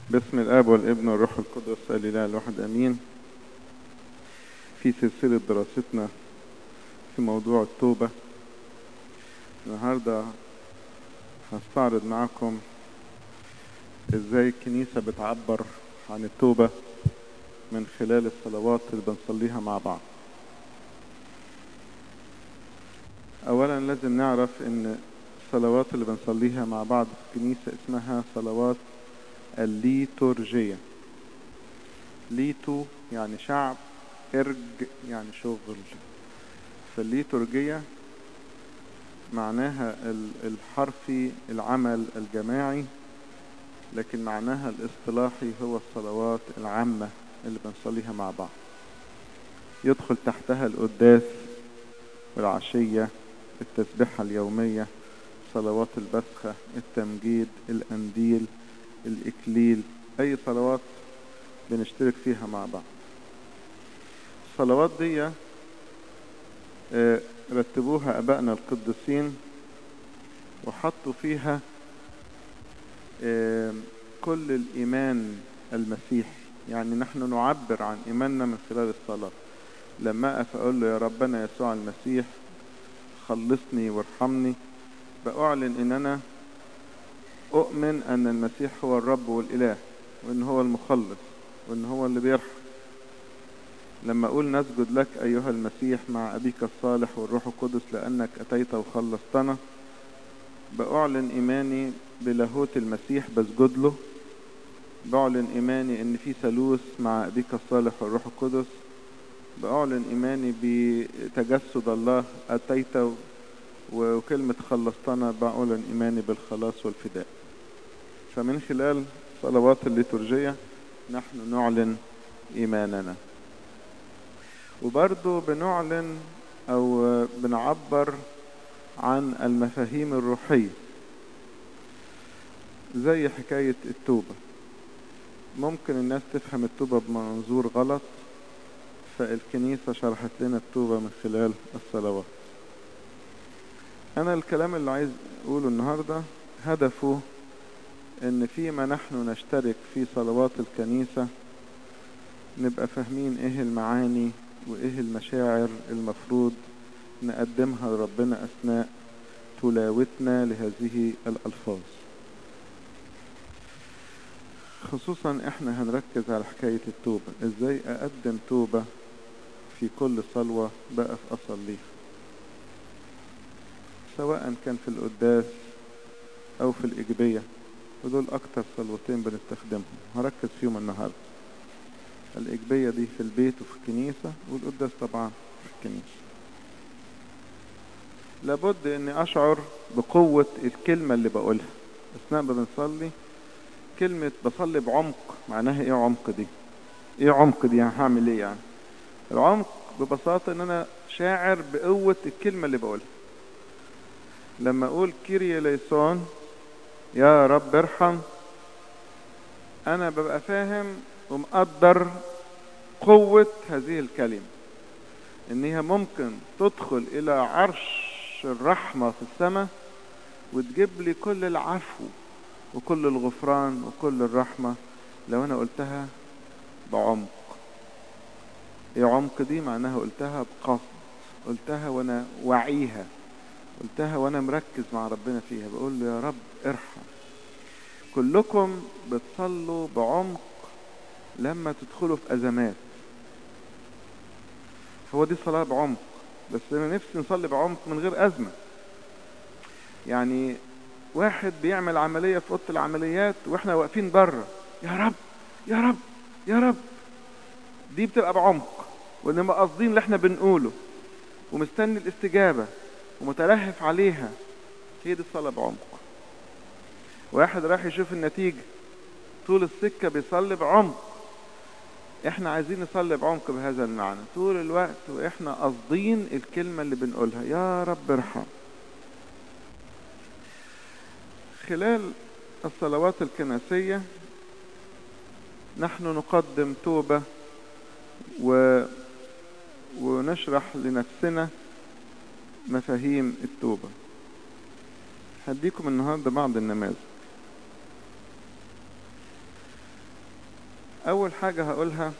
باسم الاب والابن والروح القدس الاله الواحد امين في سلسله دراستنا في موضوع التوبه النهارده هستعرض معكم ازاي الكنيسه بتعبر عن التوبه من خلال الصلوات اللي بنصليها مع بعض اولا لازم نعرف ان الصلوات اللي بنصليها مع بعض في الكنيسه اسمها صلوات الليتورجية ليتو يعني شعب ارج يعني شغل فالليتورجية معناها الحرفي العمل الجماعي لكن معناها الاصطلاحي هو الصلوات العامة اللي بنصليها مع بعض يدخل تحتها القداس والعشية التسبيحة اليومية صلوات البسخة التمجيد الأنديل الإكليل أي صلوات بنشترك فيها مع بعض الصلوات دي رتبوها أبائنا القديسين وحطوا فيها كل الإيمان المسيحي يعني نحن نعبر عن إيماننا من خلال الصلاة لما أقف أقول له يا ربنا يسوع المسيح خلصني وارحمني بأعلن إن أنا أؤمن أن المسيح هو الرب والإله وإن هو المخلص وإن هو اللي بيرحم لما أقول نسجد لك أيها المسيح مع أبيك الصالح والروح القدس لأنك أتيت وخلصتنا بأعلن إيماني بلاهوت المسيح بسجد له بأعلن إيماني إن في ثالوث مع أبيك الصالح والروح القدس بأعلن إيماني بتجسد الله أتيت وكلمة خلصتنا بأعلن إيماني بالخلاص والفداء فمن خلال صلوات الليتورجية نحن نعلن إيماننا وبرضو بنعلن أو بنعبر عن المفاهيم الروحية زي حكاية التوبة ممكن الناس تفهم التوبة بمنظور غلط فالكنيسة شرحت لنا التوبة من خلال الصلوات أنا الكلام اللي عايز أقوله النهاردة هدفه إن فيما نحن نشترك في صلوات الكنيسة نبقى فاهمين إيه المعاني وإيه المشاعر المفروض نقدمها لربنا أثناء تلاوتنا لهذه الألفاظ خصوصا احنا هنركز على حكاية التوبة ازاي اقدم توبة في كل صلوة بقى في اصليها سواء كان في القداس او في الاجبية ودول اكتر صلوتين بنستخدمهم هركز فيهم النهاردة الاجبية دي في البيت وفي الكنيسة والقداس طبعا في الكنيسة لابد اني اشعر بقوة الكلمة اللي بقولها اثناء ما بنصلي كلمة بصلي بعمق معناها ايه عمق دي ايه عمق دي يعني هعمل ايه يعني العمق ببساطة ان انا شاعر بقوة الكلمة اللي بقولها لما اقول كيريا ليسون يا رب ارحم انا ببقى فاهم ومقدر قوة هذه الكلمة ان هي ممكن تدخل الى عرش الرحمة في السماء وتجيب لي كل العفو وكل الغفران وكل الرحمة لو انا قلتها بعمق ايه عمق دي معناها قلتها بقصد قلتها وانا وعيها قلتها وانا مركز مع ربنا فيها بقول له يا رب ارحم كلكم بتصلوا بعمق لما تدخلوا في ازمات هو دي صلاة بعمق بس انا نفسي نصلي بعمق من غير ازمة يعني واحد بيعمل عملية في أوضة العمليات واحنا واقفين بره يا رب يا رب يا رب دي بتبقى بعمق وانما قاصدين اللي احنا بنقوله ومستني الاستجابة ومتلهف عليها هي دي الصلاة بعمق واحد راح يشوف النتيجة طول السكة بيصلي بعمق احنا عايزين نصلي بعمق بهذا المعنى طول الوقت واحنا قاصدين الكلمة اللي بنقولها يا رب ارحم خلال الصلوات الكنسية نحن نقدم توبة و... ونشرح لنفسنا مفاهيم التوبة هديكم النهاردة بعض النماذج أول حاجة هقولها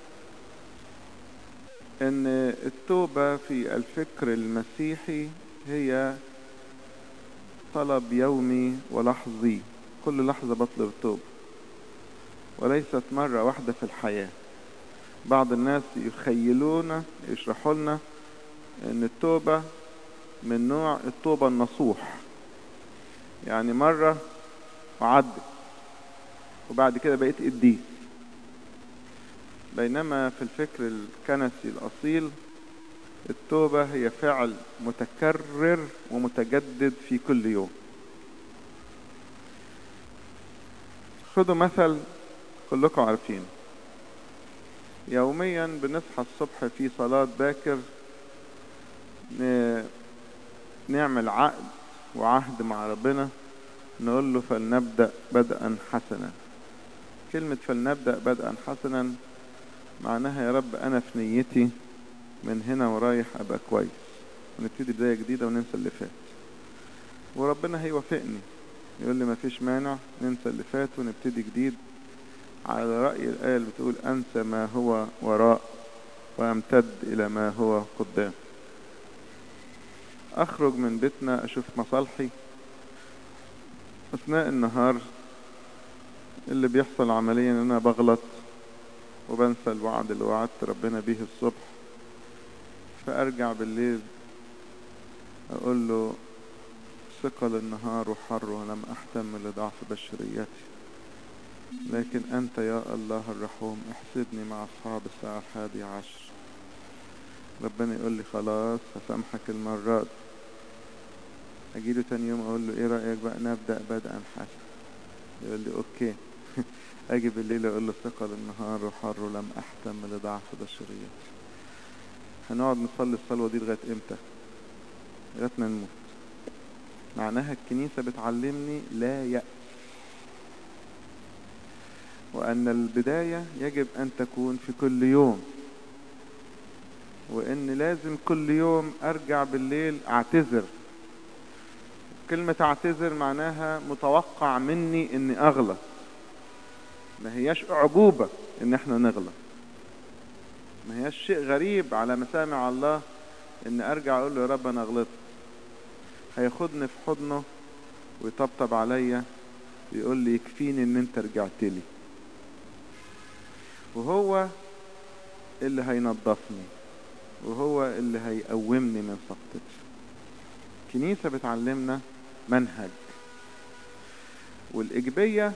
إن التوبة في الفكر المسيحي هي طلب يومي ولحظي كل لحظة بطلب التوبة وليست مرة واحدة في الحياة بعض الناس يخيلونا يشرحوا لنا ان التوبة من نوع التوبة النصوح يعني مرة وعدت وبعد كده بقيت قديس بينما في الفكر الكنسي الأصيل التوبة هي فعل متكرر ومتجدد في كل يوم خدوا مثل كلكم عارفين يوميا بنصحى الصبح في صلاة باكر نعمل عقد وعهد مع ربنا نقول له فلنبدأ بدءا حسنا كلمة فلنبدأ بدءا حسنا معناها يا رب أنا في نيتي من هنا ورايح أبقى كويس ونبتدي بداية جديدة وننسى اللي فات وربنا هيوافقني يقول لي مفيش مانع ننسى اللي فات ونبتدي جديد على رأي الآية اللي بتقول أنسى ما هو وراء وأمتد إلى ما هو قدام أخرج من بيتنا أشوف مصالحي أثناء النهار اللي بيحصل عمليا إن أنا بغلط وبنسى الوعد اللي وعدت ربنا بيه الصبح فأرجع بالليل أقول له ثقل النهار وحر ولم أحتمل لضعف بشريتي لكن أنت يا الله الرحوم احسبني مع أصحاب الساعة الحادية عشر ربنا يقول لي خلاص هسامحك المرة دي أجيله تاني يوم أقول له إيه رأيك بقى نبدأ بدءا حسن يقول لي أوكي أجي بالليل أقول له ثقل النهار وحر ولم أحتمل لضعف بشريتي هنقعد نصلي الصلوة دي لغاية إمتى؟ لغاية ما نموت معناها الكنيسة بتعلمني لا يأس وأن البداية يجب أن تكون في كل يوم وأن لازم كل يوم أرجع بالليل أعتذر كلمة أعتذر معناها متوقع مني أني أغلط ما هياش أعجوبة أن احنا نغلط ما هياش شيء غريب على مسامع الله أن أرجع أقول له يا رب أنا غلطت هياخدني في حضنه ويطبطب عليا ويقول لي يكفيني ان انت رجعت لي وهو اللي هينظفني وهو اللي هيقومني من سقطتي الكنيسة بتعلمنا منهج والإيجابية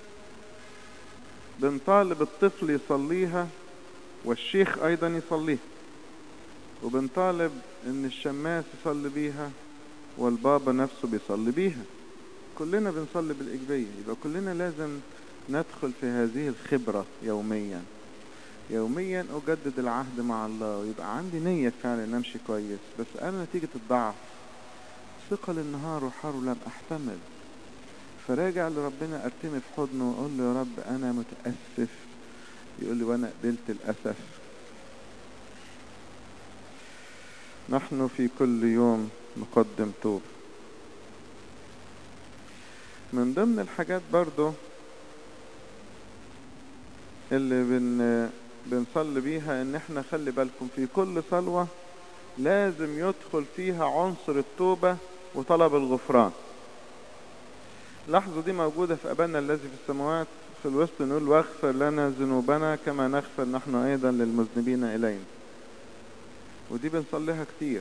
بنطالب الطفل يصليها والشيخ أيضا يصليها وبنطالب إن الشماس يصلي بيها والبابا نفسه بيصلي بيها كلنا بنصلي بالإيجابية يبقى كلنا لازم ندخل في هذه الخبرة يوميا يوميا أجدد العهد مع الله ويبقى عندي نية فعلا نمشي كويس بس أنا نتيجة الضعف ثقل النهار وحر لم أحتمل فراجع لربنا أرتمي في حضنه وأقول له يا رب أنا متأسف يقول لي وأنا قبلت الأسف نحن في كل يوم نقدم توب من ضمن الحاجات برضو اللي بن بنصلي بيها ان احنا خلي بالكم في كل صلوة لازم يدخل فيها عنصر التوبة وطلب الغفران اللحظة دي موجودة في أبانا الذي في السماوات في الوسط نقول واغفر لنا ذنوبنا كما نغفر نحن أيضا للمذنبين إلينا ودي بنصليها كتير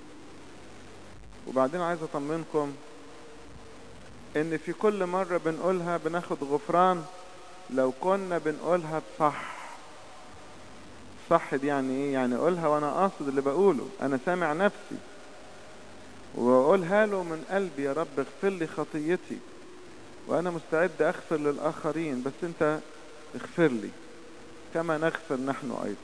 وبعدين عايز أطمنكم إن في كل مرة بنقولها بناخد غفران لو كنا بنقولها بصح صح دي يعني ايه يعني اقولها وانا قاصد اللي بقوله انا سامع نفسي واقولها له من قلبي يا رب اغفر لي خطيتي وانا مستعد اغفر للاخرين بس انت اغفر لي كما نغفر نحن ايضا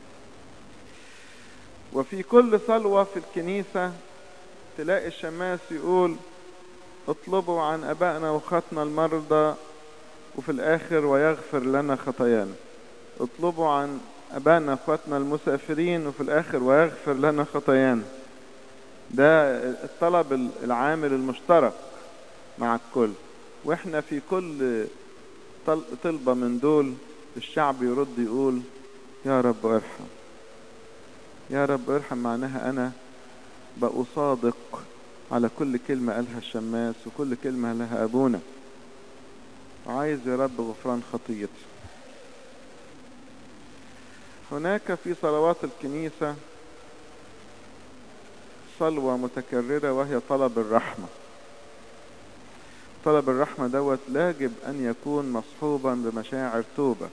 وفي كل صلوة في الكنيسة تلاقي الشماس يقول اطلبوا عن ابائنا وخطنا المرضى وفي الاخر ويغفر لنا خطايانا اطلبوا عن ابائنا واخواتنا المسافرين وفي الاخر ويغفر لنا خطايانا ده الطلب العامل المشترك مع الكل واحنا في كل طلبة من دول الشعب يرد يقول يا رب ارحم يا رب ارحم معناها انا بقوا صادق على كل كلمة قالها الشماس وكل كلمة قالها ابونا وعايز يا رب غفران خطيتي هناك في صلوات الكنيسة صلوة متكررة وهي طلب الرحمة طلب الرحمة دوت لاجب أن يكون مصحوبا بمشاعر توبة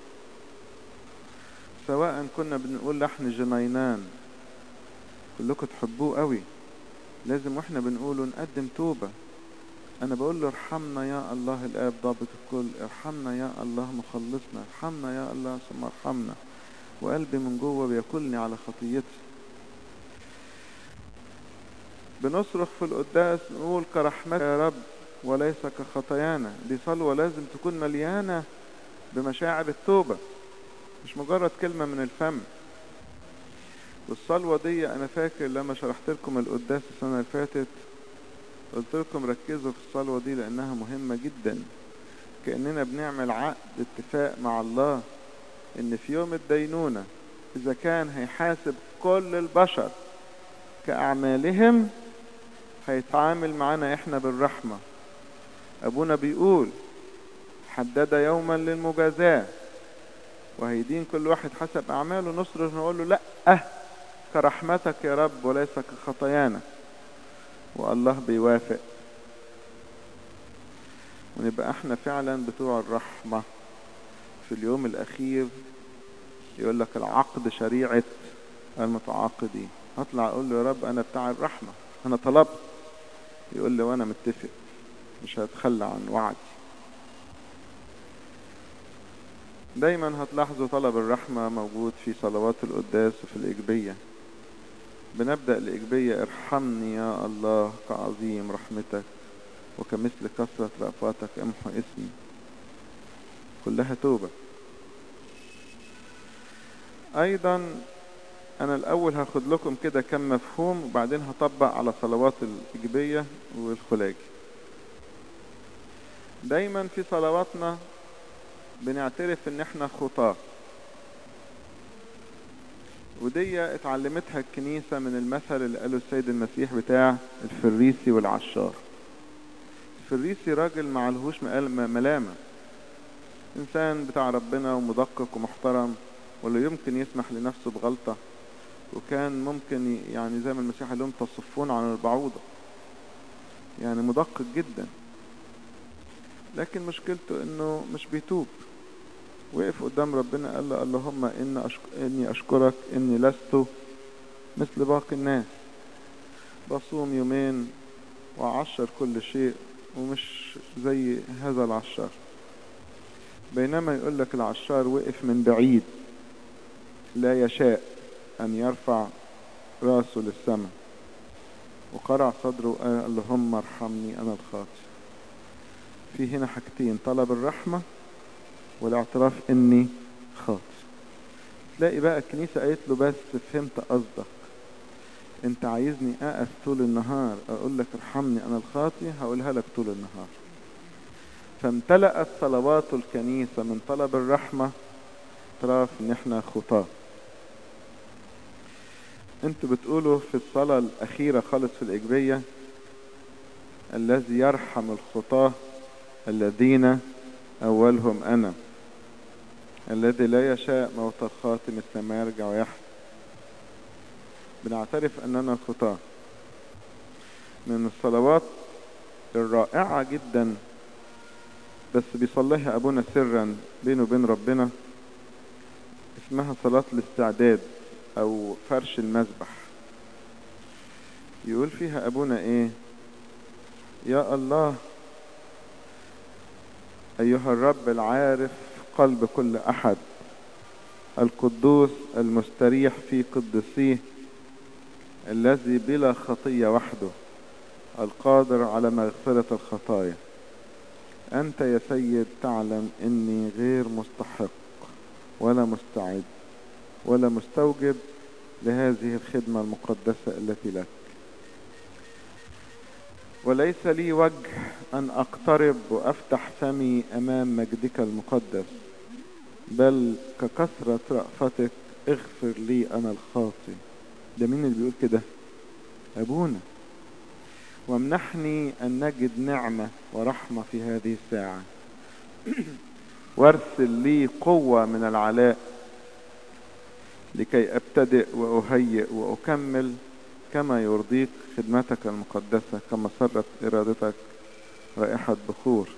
سواء كنا بنقول لحن جنينان كلكم تحبوه قوي لازم واحنا بنقوله نقدم توبة أنا بقول له ارحمنا يا الله الآب ضابط الكل ارحمنا يا الله مخلصنا ارحمنا يا الله ثم ارحمنا وقلبي من جوه بياكلني على خطيتي بنصرخ في القداس نقول كرحمتك يا رب وليس كخطايانا دي صلوة لازم تكون مليانة بمشاعر التوبة مش مجرد كلمة من الفم والصلوة دي أنا فاكر لما شرحت لكم القداس السنة اللي فاتت قلت لكم ركزوا في الصلوة دي لأنها مهمة جدا كأننا بنعمل عقد اتفاق مع الله إن في يوم الدينونة إذا كان هيحاسب كل البشر كأعمالهم هيتعامل معنا إحنا بالرحمة أبونا بيقول حدد يوما للمجازاة وهيدين كل واحد حسب أعماله نصرف نقول له لأ أه كرحمتك يا رب وليس كخطايانا والله بيوافق ونبقى احنا فعلا بتوع الرحمة في اليوم الأخير يقول لك العقد شريعة المتعاقدين هطلع أقول له يا رب أنا بتاع الرحمة أنا طلبت يقول لي وأنا متفق مش هتخلى عن وعدي دايما هتلاحظوا طلب الرحمة موجود في صلوات القداس وفي الإجبية بنبدأ الإجبية ارحمني يا الله كعظيم رحمتك وكمثل كثرة رأفاتك امحو اسمي كلها توبة أيضا أنا الأول هاخد لكم كده كم مفهوم وبعدين هطبق على صلوات الإجبية والخلاجي دايما في صلواتنا بنعترف ان احنا خطاة ودي اتعلمتها الكنيسة من المثل اللي قاله السيد المسيح بتاع الفريسي والعشار الفريسي راجل معلهوش ملامة انسان بتاع ربنا ومدقق ومحترم ولا يمكن يسمح لنفسه بغلطة وكان ممكن يعني زي ما المسيح قال لهم تصفون عن البعوضة يعني مدقق جدا لكن مشكلته انه مش بيتوب وقف قدام ربنا قال له اللهم إن أشك... إني أشكرك إني لست مثل باقي الناس بصوم يومين وأعشر كل شيء ومش زي هذا العشار بينما يقول لك العشار وقف من بعيد لا يشاء أن يرفع راسه للسماء وقرع صدره وقال اللهم ارحمني أنا الخاطئ في هنا حاجتين طلب الرحمة والاعتراف اني خاطئ تلاقي بقى الكنيسة قالت له بس فهمت قصدك انت عايزني اقف طول النهار اقول لك ارحمني انا الخاطئ هقولها لك طول النهار فامتلأت صلوات الكنيسة من طلب الرحمة اعتراف ان احنا خطاة انتوا بتقولوا في الصلاة الاخيرة خالص في الاجبية الذي يرحم الخطاه الذين أولهم أنا الذي لا يشاء موت الخاتم مثل ما يرجع ويحيى بنعترف أننا خطاة من الصلوات الرائعة جدا بس بيصليها أبونا سرا بينه وبين ربنا اسمها صلاة الاستعداد أو فرش المذبح يقول فيها أبونا إيه يا الله أيها الرب العارف قلب كل أحد القدوس المستريح في قدسيه الذي بلا خطية وحده القادر على مغفرة الخطايا أنت يا سيد تعلم أني غير مستحق ولا مستعد ولا مستوجب لهذه الخدمة المقدسة التي لك وليس لي وجه أن أقترب وأفتح فمي أمام مجدك المقدس بل ككثرة رأفتك اغفر لي أنا الخاطي ده مين اللي بيقول كده أبونا وامنحني أن نجد نعمة ورحمة في هذه الساعة وارسل لي قوة من العلاء لكي أبتدئ وأهيئ وأكمل كما يرضيك خدمتك المقدسة كما سرت إرادتك رائحة بخور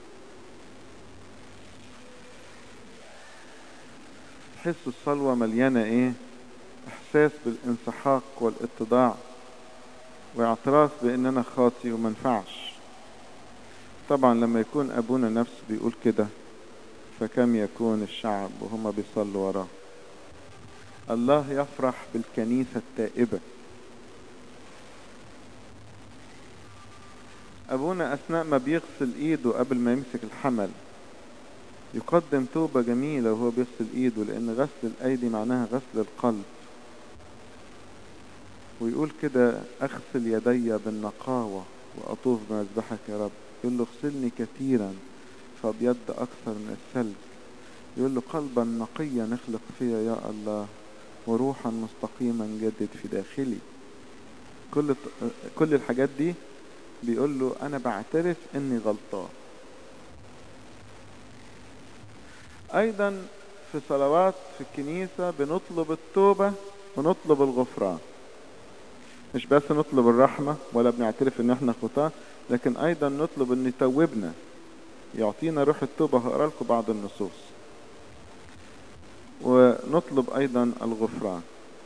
تحس الصلوة مليانة ايه احساس بالانسحاق والاتضاع واعتراف بان انا خاطي ومنفعش طبعا لما يكون ابونا نفسه بيقول كده فكم يكون الشعب وهم بيصلوا وراه الله يفرح بالكنيسة التائبة ابونا اثناء ما بيغسل ايده قبل ما يمسك الحمل يقدم توبة جميلة وهو بيغسل ايده لان غسل الايدي معناها غسل القلب ويقول كده اغسل يدي بالنقاوة واطوف بمذبحك يا رب يقول له اغسلني كثيرا فابيض اكثر من الثلج يقول له قلبا نقيا نخلق فيا يا الله وروحا مستقيما جدد في داخلي كل كل الحاجات دي بيقول له انا بعترف اني غلطان ايضا في صلوات في الكنيسة بنطلب التوبة ونطلب الغفران مش بس نطلب الرحمة ولا بنعترف ان احنا خطاة لكن ايضا نطلب ان يتوبنا يعطينا روح التوبة هقرا لكم بعض النصوص ونطلب ايضا الغفران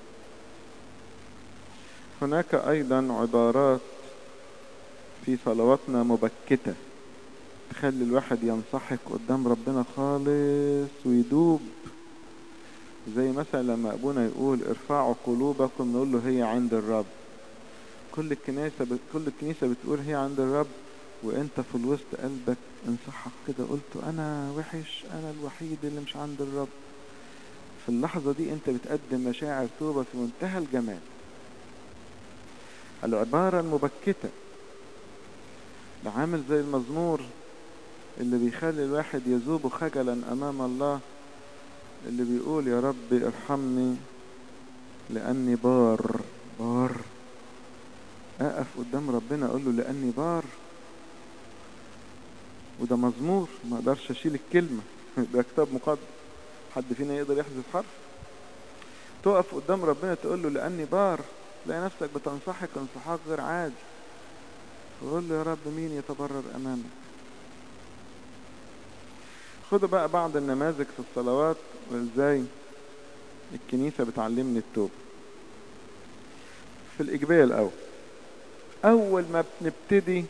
هناك ايضا عبارات في صلواتنا مبكته تخلي الواحد ينصحك قدام ربنا خالص ويدوب زي مثلا لما ابونا يقول ارفعوا قلوبكم نقول له هي عند الرب كل الكنيسة بت... كل الكنيسة بتقول هي عند الرب وانت في الوسط قلبك انصحك كده قلت انا وحش انا الوحيد اللي مش عند الرب في اللحظة دي انت بتقدم مشاعر توبة في منتهى الجمال العبارة المبكتة ده عامل زي المزمور اللي بيخلي الواحد يذوب خجلا امام الله اللي بيقول يا رب ارحمني لاني بار بار اقف قدام ربنا اقول له لاني بار وده مزمور ما اقدرش اشيل الكلمة ده كتاب مقدس حد فينا يقدر يحذف حرف تقف قدام ربنا تقول له لاني بار تلاقي نفسك بتنصحك انصحاك غير عادي تقول له يا رب مين يتبرر امامك خدوا بقى بعض النماذج في الصلوات وازاي الكنيسة بتعلمني التوبة في الإجبية الأول أول ما بنبتدي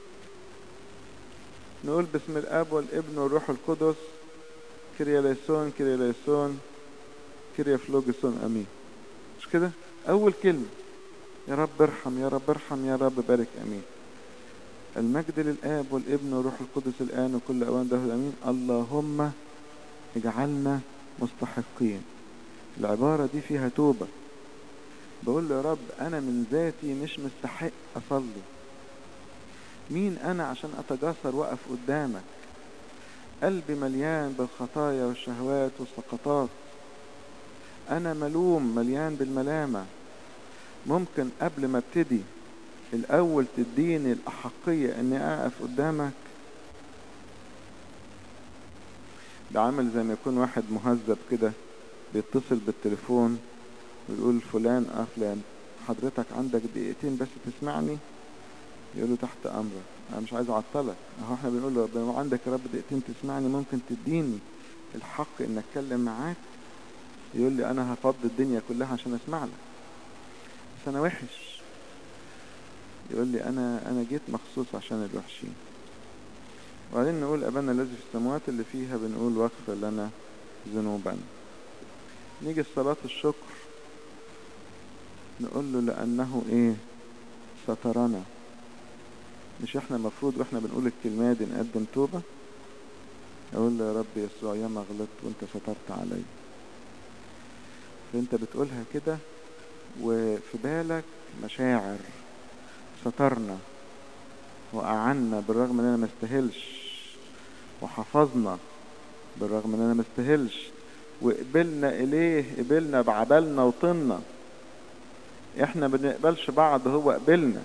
نقول باسم الآب والابن والروح القدس كريا ليسون كريا ليسون كريا فلوجسون أمين مش كده أول كلمة يا رب ارحم يا رب ارحم يا رب بارك أمين المجد للآب والابن والروح القدس الآن وكل أوان ده الأمين اللهم اجعلنا مستحقين العبارة دي فيها توبة بقول له يا رب أنا من ذاتي مش مستحق أصلي مين أنا عشان أتجسر وأقف قدامك قلبي مليان بالخطايا والشهوات والسقطات أنا ملوم مليان بالملامة ممكن قبل ما ابتدي الأول تديني الأحقية إني أقف قدامك ده عامل زي ما يكون واحد مهذب كده بيتصل بالتليفون ويقول فلان اه فلان حضرتك عندك دقيقتين بس تسمعني يقول له تحت امرك انا مش عايز اعطلك اهو احنا بنقول له ربنا عندك يا رب دقيقتين تسمعني ممكن تديني الحق ان اتكلم معاك يقول لي انا هفضي الدنيا كلها عشان اسمع لك بس انا وحش يقول لي انا انا جيت مخصوص عشان الوحشين وبعدين نقول ابانا الذي في السماوات اللي فيها بنقول واغفر لنا ذنوبنا نيجي صلاة الشكر نقول له لأنه إيه سترنا مش احنا المفروض واحنا بنقول الكلمة دي نقدم توبة اقول له يا رب يسوع ياما غلطت وانت سترت علي فانت بتقولها كده وفي بالك مشاعر سترنا وأعنا بالرغم ان انا ما استاهلش وحفظنا بالرغم ان انا مستاهلش وقبلنا اليه قبلنا بعبلنا وطنا احنا بنقبلش بعض هو قبلنا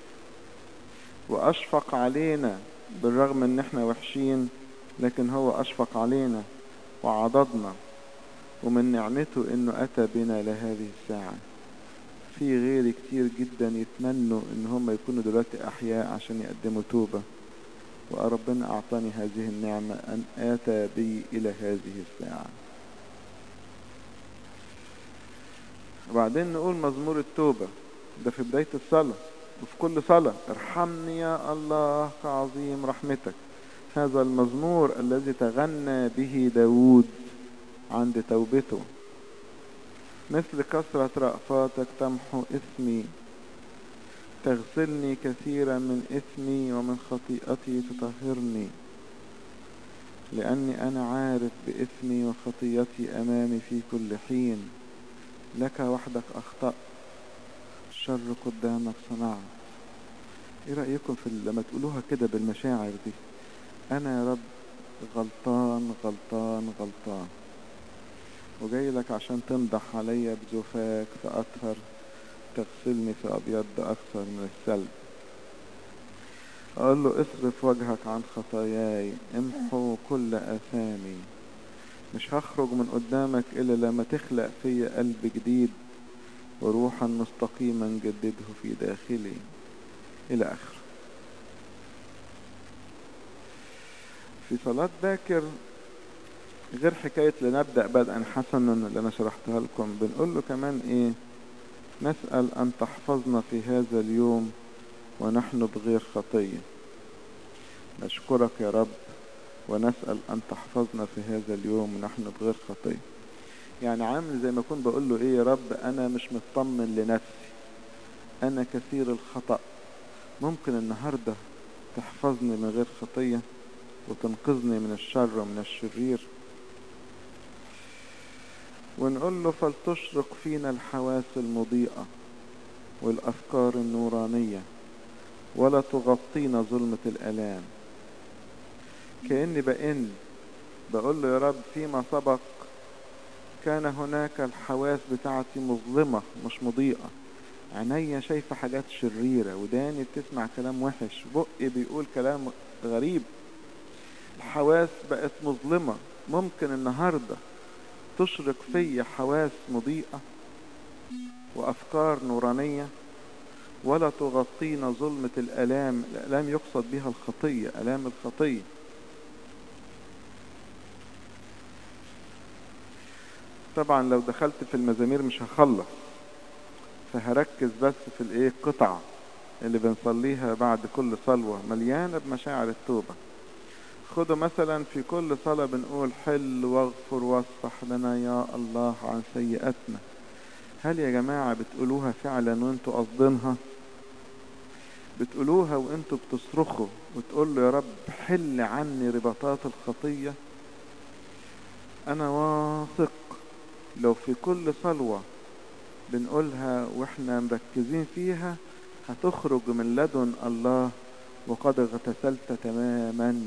واشفق علينا بالرغم ان احنا وحشين لكن هو اشفق علينا وعضدنا ومن نعمته انه اتى بنا لهذه الساعة في غير كتير جدا يتمنوا ان هم يكونوا دلوقتي احياء عشان يقدموا توبة وربنا اعطاني هذه النعمة ان اتى بي الى هذه الساعة وبعدين نقول مزمور التوبة ده في بداية الصلاة وفي كل صلاة ارحمني يا الله كعظيم رحمتك هذا المزمور الذي تغنى به داود عند توبته مثل كثرة رأفاتك تمحو إثمي تغسلني كثيرا من إثمي ومن خطيئتي تطهرني لأني أنا عارف بإثمي وخطيئتي أمامي في كل حين لك وحدك أخطأت الشر قدامك صنعت ايه رأيكم في لما تقولوها كده بالمشاعر دي انا يا رب غلطان غلطان غلطان وجاي لك عشان تنضح عليا بجفاك فأطهر تغسلني في أبيض أكثر من الثلج أقول له اصرف وجهك عن خطاياي امحو كل آثامي مش هخرج من قدامك إلا لما تخلق فيا قلب جديد وروحا مستقيما جدده في داخلي إلى آخره في صلاة باكر غير حكاية لنبدأ بدءا حسنا اللي أنا شرحتها لكم بنقول له كمان إيه نسأل أن تحفظنا في هذا اليوم ونحن بغير خطية نشكرك يا رب ونسأل أن تحفظنا في هذا اليوم ونحن بغير خطية يعني عامل زي ما أكون بقول له إيه يا رب أنا مش مطمن لنفسي أنا كثير الخطأ ممكن النهاردة تحفظني من غير خطية وتنقذني من الشر ومن الشرير ونقول له فلتشرق فينا الحواس المضيئة والأفكار النورانية ولا تغطينا ظلمة الألام كأني بأن بقول له يا رب فيما سبق كان هناك الحواس بتاعتي مظلمة مش مضيئة عينيا شايفة حاجات شريرة وداني بتسمع كلام وحش بقي بيقول كلام غريب الحواس بقت مظلمة ممكن النهاردة تشرق في حواس مضيئة وأفكار نورانية ولا تغطينا ظلمة الألام الألام يقصد بها الخطية ألام الخطية طبعا لو دخلت في المزامير مش هخلص فهركز بس في الايه القطعة اللي بنصليها بعد كل صلوة مليانة بمشاعر التوبة خدوا مثلا في كل صلاة بنقول حل واغفر واصفح لنا يا الله عن سيئاتنا هل يا جماعة بتقولوها فعلا وانتوا قصدينها بتقولوها وانتوا بتصرخوا وتقول له يا رب حل عني رباطات الخطية انا واثق لو في كل صلوة بنقولها واحنا مركزين فيها هتخرج من لدن الله وقد اغتسلت تماما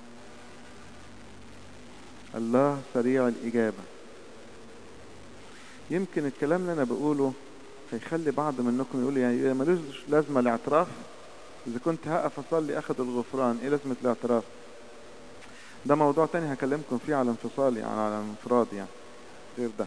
الله سريع الإجابة يمكن الكلام اللي أنا بقوله هيخلي بعض منكم يقول يعني ملوش لازمة الاعتراف إذا كنت هقف أصلي أخذ الغفران إيه لازمة الاعتراف ده موضوع تاني هكلمكم فيه على انفصال يعني على انفراد يعني غير ده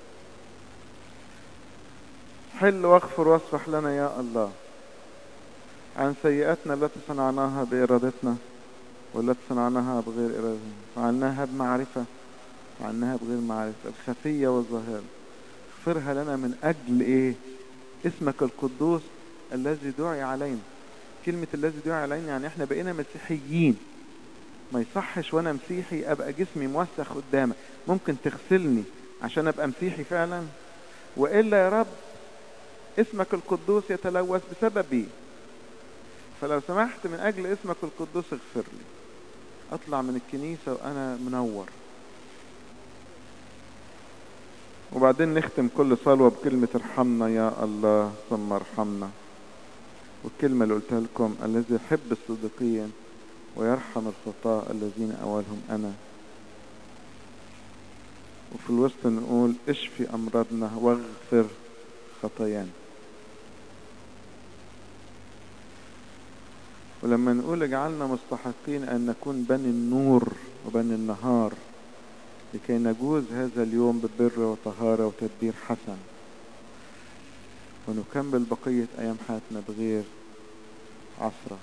حل واغفر واصفح لنا يا الله عن سيئاتنا التي صنعناها بإرادتنا والتي صنعناها بغير إرادتنا فعلناها بمعرفة فعلناها بغير معرفة الخفية والظاهرة اغفرها لنا من أجل إيه اسمك القدوس الذي دعي علينا كلمة الذي دعي علينا يعني احنا بقينا مسيحيين ما يصحش وانا مسيحي ابقى جسمي موسخ قدامك ممكن تغسلني عشان ابقى مسيحي فعلا والا يا رب اسمك القدوس يتلوث بسببي فلو سمحت من اجل اسمك القدوس اغفر لي اطلع من الكنيسة وانا منور وبعدين نختم كل صلوة بكلمة ارحمنا يا الله ثم ارحمنا والكلمة اللي قلتها لكم الذي يحب الصديقين ويرحم الخطاة الذين أولهم أنا وفي الوسط نقول اشفي أمراضنا واغفر خطايانا ولما نقول اجعلنا مستحقين أن نكون بني النور وبني النهار لكي نجوز هذا اليوم ببر وطهارة وتدبير حسن ونكمل بقية أيام حياتنا بغير عصرة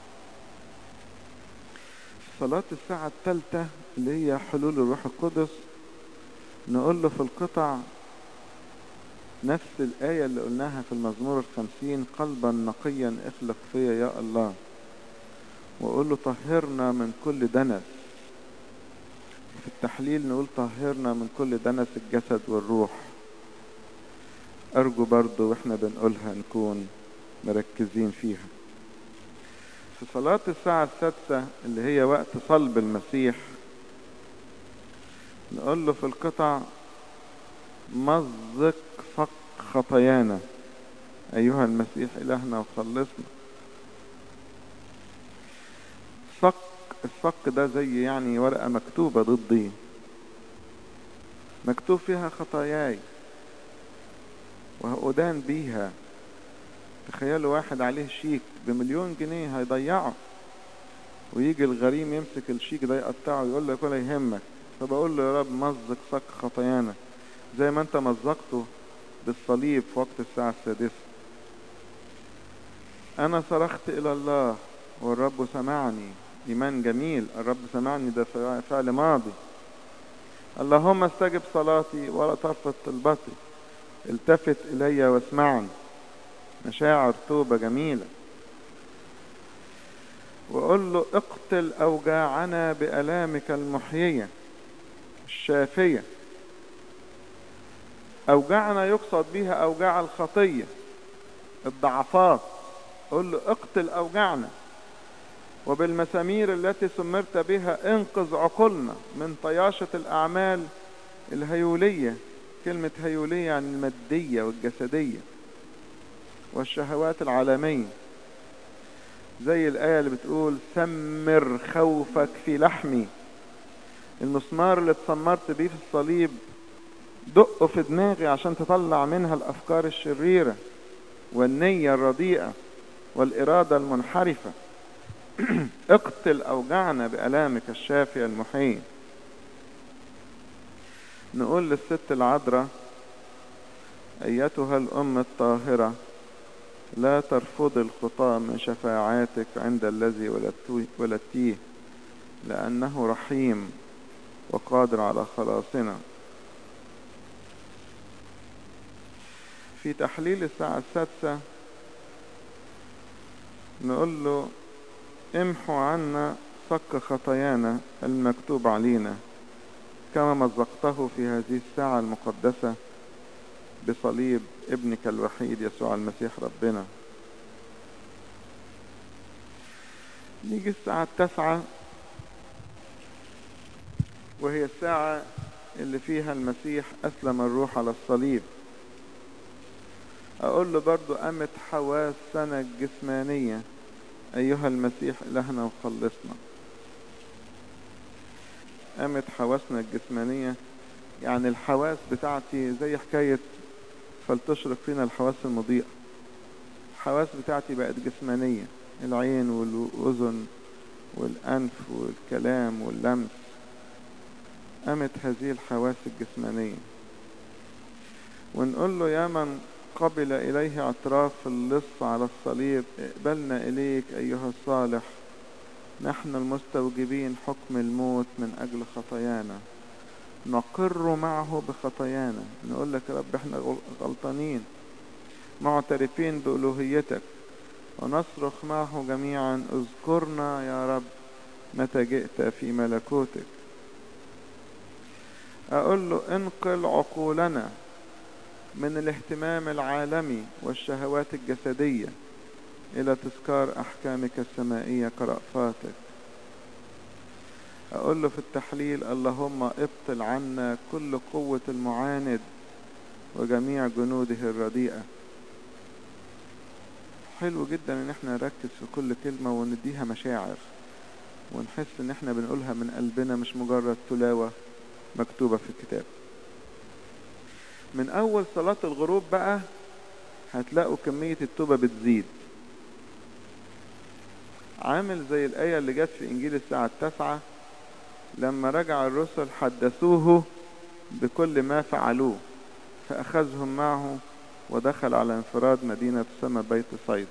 صلاة الساعة الثالثة اللي هي حلول الروح القدس نقول له في القطع نفس الآية اللي قلناها في المزمور الخمسين قلبا نقيا اخلق فيا يا الله وقول له طهرنا من كل دنس في التحليل نقول طهرنا من كل دنس الجسد والروح أرجو برضو وإحنا بنقولها نكون مركزين فيها في صلاة الساعة السادسة اللي هي وقت صلب المسيح نقول له في القطع مزق فق خطايانا أيها المسيح إلهنا وخلصنا صق الصق ده زي يعني ورقة مكتوبة ضدي مكتوب فيها خطاياي وأدان بيها تخيلوا واحد عليه شيك بمليون جنيه هيضيعه ويجي الغريم يمسك الشيك ده يقطعه ويقول له ولا يهمك فبقول له يا رب مزق صك خطايانا زي ما انت مزقته بالصليب في وقت الساعة السادسة أنا صرخت إلى الله والرب سمعني إيمان جميل الرب سمعني ده فعل ماضي اللهم استجب صلاتي ولا ترفض طلبتي التفت إلي واسمعني مشاعر توبة جميلة وقل له اقتل أوجاعنا بألامك المحيية الشافية أوجاعنا يقصد بها أوجاع الخطية الضعفات قل له اقتل أوجاعنا وبالمسامير التي سمرت بها انقذ عقولنا من طياشة الأعمال الهيولية كلمة هيولية يعني المادية والجسدية والشهوات العالمية زي الآية اللي بتقول سمر خوفك في لحمي المسمار اللي اتسمرت بيه في الصليب دقه في دماغي عشان تطلع منها الأفكار الشريرة والنية الرديئة والإرادة المنحرفة اقتل أوجعنا بألامك الشافية المحيي نقول للست العذراء أيتها الأم الطاهرة لا ترفض الخطاة من شفاعاتك عند الذي ولدتيه لأنه رحيم وقادر على خلاصنا في تحليل الساعة السادسة نقول له امحو عنا صك خطايانا المكتوب علينا كما مزقته في هذه الساعة المقدسة بصليب ابنك الوحيد يسوع المسيح ربنا نيجي الساعة التاسعة وهي الساعة اللي فيها المسيح أسلم الروح على الصليب أقول له برضو قامت حواسنا الجسمانية أيها المسيح إلهنا وخلصنا قامت حواسنا الجسمانية يعني الحواس بتاعتي زي حكاية فلتشرق فينا الحواس المضيئة الحواس بتاعتي بقت جسمانية العين والأذن والأنف والكلام واللمس قامت هذه الحواس الجسمانية ونقول له يا من قبل إليه اعتراف اللص على الصليب اقبلنا إليك أيها الصالح نحن المستوجبين حكم الموت من أجل خطايانا نقر معه بخطايانا نقول لك يا رب احنا غلطانين معترفين بألوهيتك ونصرخ معه جميعا اذكرنا يا رب متى جئت في ملكوتك أقول له انقل عقولنا من الاهتمام العالمي والشهوات الجسدية إلى تذكار أحكامك السمائية كرأفاتك أقول له في التحليل اللهم ابطل عنا كل قوة المعاند وجميع جنوده الرديئة حلو جدا ان احنا نركز في كل كلمة ونديها مشاعر ونحس ان احنا بنقولها من قلبنا مش مجرد تلاوة مكتوبة في الكتاب من أول صلاة الغروب بقى هتلاقوا كمية التوبة بتزيد عامل زي الآية اللي جت في إنجيل الساعة التاسعة لما رجع الرسل حدثوه بكل ما فعلوه فأخذهم معه ودخل على انفراد مدينة تسمى بيت صيد